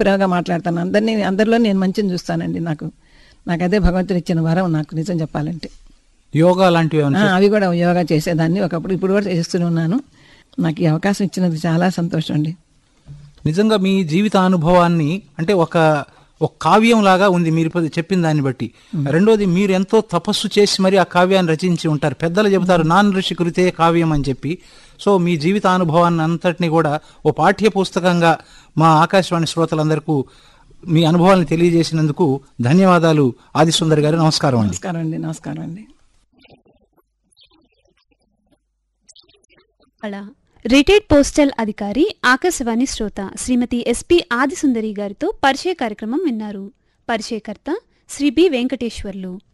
ప్రేమగా మాట్లాడతాను అందరినీ అందరిలో నేను మంచిని చూస్తానండి నాకు నాకు అదే భగవంతుడు ఇచ్చిన వరం నాకు నిజం చెప్పాలంటే యోగా లాంటివి ఏమైనా ఆ, అవి కూడా యోగా చేసేదాన్ని ఒకప్పుడు ఇప్పుడు కూడా చేస్తూనే ఉన్నాను నాకు ఈ అవకాశం ఇచ్చినందుకు చాలా సంతోషం అండి నిజంగా మీ జీవిత అనుభవాన్ని అంటే ఒక ఒక కావ్యం లాగా ఉంది మీరు ఇప్పుడు చెప్పిన దాన్ని బట్టి రెండోది మీరు ఎంతో తపస్సు చేసి మరి ఆ కావ్యాన్ని రచించి ఉంటారు పెద్దలు చెబుతారు నాన్ ఋషి కృతే కావ్యం అని చెప్పి సో మీ జీవిత అనుభవాన్ని అంతటిని కూడా ఓ పాఠ్య పుస్తకంగా మా ఆకాశవాణి శ్రోతలందరికీ మీ అనుభవాలను తెలియజేసినందుకు ధన్యవాదాలు ఆదిసుందర్ గారు నమస్కారం అండి నమస్కారం అండి నమస్కారం అండి అలా రిటైర్డ్ పోస్టల్ అధికారి ఆకాశవాణి శ్రోత శ్రీమతి ఎస్పి ఆదిసుందరి గారితో పరిచయ కార్యక్రమం విన్నారు పరిచయకర్త శ్రీ బి వెంకటేశ్వర్లు